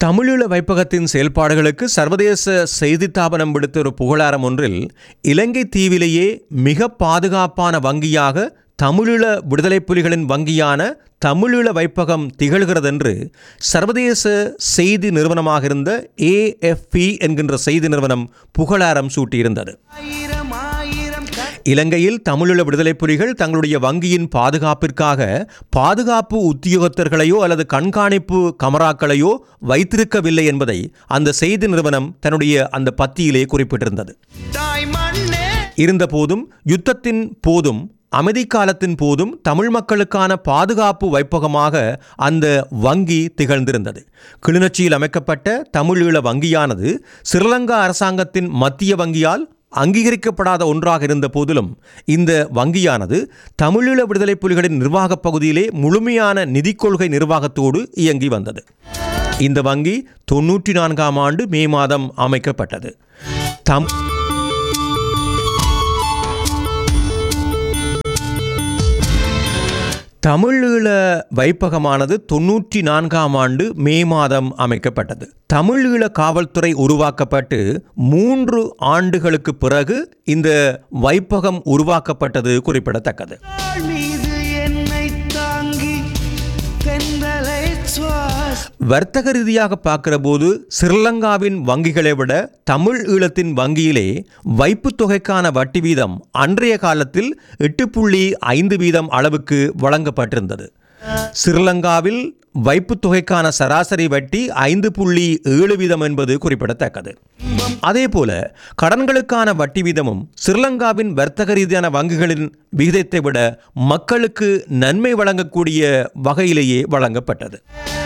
தமிழீழ வைப்பகத்தின் செயல்பாடுகளுக்கு சர்வதேச செய்தித்தாபனம் விடுத்த ஒரு புகழாரம் ஒன்றில் இலங்கை தீவிலேயே மிக பாதுகாப்பான வங்கியாக தமிழீழ விடுதலை புலிகளின் வங்கியான தமிழீழ வைப்பகம் திகழ்கிறதென்று சர்வதேச செய்தி நிறுவனமாக இருந்த ஏஎஃப்பி என்கின்ற செய்தி நிறுவனம் புகழாரம் சூட்டியிருந்தது ஆயிரம் ஆயிரம் கட் இலங்கையில் தமிழீழ விடுதலை புலிகள் தங்களுடைய வங்கியின் பாதுகாப்பிற்காக பாதுகாப்பு உத்தியோகத்தர்களையோ அல்லது கண்காணிப்பு கமராக்களையோ வைத்திருக்கவில்லை என்பதை அந்த செய்தி நிறுவனம் தன்னுடைய அந்த பத்தியிலே குறிப்பிட்டிருந்தது தாய் மண்ணே இருந்தபோதும் யுத்தத்தின் போதும் அமைதி காலத்தின் போதும் தமிழ் மக்களுக்கான பாதுகாப்பு வைப்பகமாக அந்த வங்கி திகழ்ந்திருந்தது கிளிநொச்சியில் அமைக்கப்பட்ட தமிழீழ வங்கியானது ஸ்ரீலங்கா அரசாங்கத்தின் மத்திய வங்கியால் அங்கீகரிக்கப்படாத ஒன்றாக இருந்த போதிலும் இந்த வங்கியானது தமிழீழ விடுதலை புலிகளின் நிர்வாகப் பகுதியிலே முழுமையான நிதிக் கொள்கை நிர்வாகத்தோடு இயங்கி வந்தது இந்த வங்கி தொன்னூற்றி நான்காம் ஆண்டு மே மாதம் அமைக்கப்பட்டது தம் தமிழீழ வைப்பகமானது தொன்னூற்றி நான்காம் ஆண்டு மே மாதம் அமைக்கப்பட்டது தமிழீழ காவல்துறை உருவாக்கப்பட்டு மூன்று ஆண்டுகளுக்கு பிறகு இந்த வைப்பகம் உருவாக்கப்பட்டது குறிப்பிடத்தக்கது தாழ் மீது என்னை தாங்கி தென்றலை சுவாஸ் வர்த்தக ரீதியாக பார்க்கிற போது ஸ்ரீலங்காவின் வங்கிகளை விட தமிழ் ஈழத்தின் வங்கியிலே வைப்புத் தொகைக்கான வட்டி வீதம் அன்றைய காலத்தில் எட்டு புள்ளி ஐந்து வீதம் அளவுக்கு வழங்கப்பட்டிருந்தது ஸ்ரீலங்காவில் வைப்புத் தொகைக்கான சராசரி வட்டி ஐந்து புள்ளி ஏழு வீதம் என்பது குறிப்பிடத்தக்கது அதேபோல கடன்களுக்கான வட்டி வீதமும் ஸ்ரீலங்காவின் வர்த்தக ரீதியான வங்கிகளின் விகிதத்தை விட மக்களுக்கு நன்மை வழங்கக்கூடிய வகையிலேயே வழங்கப்பட்டது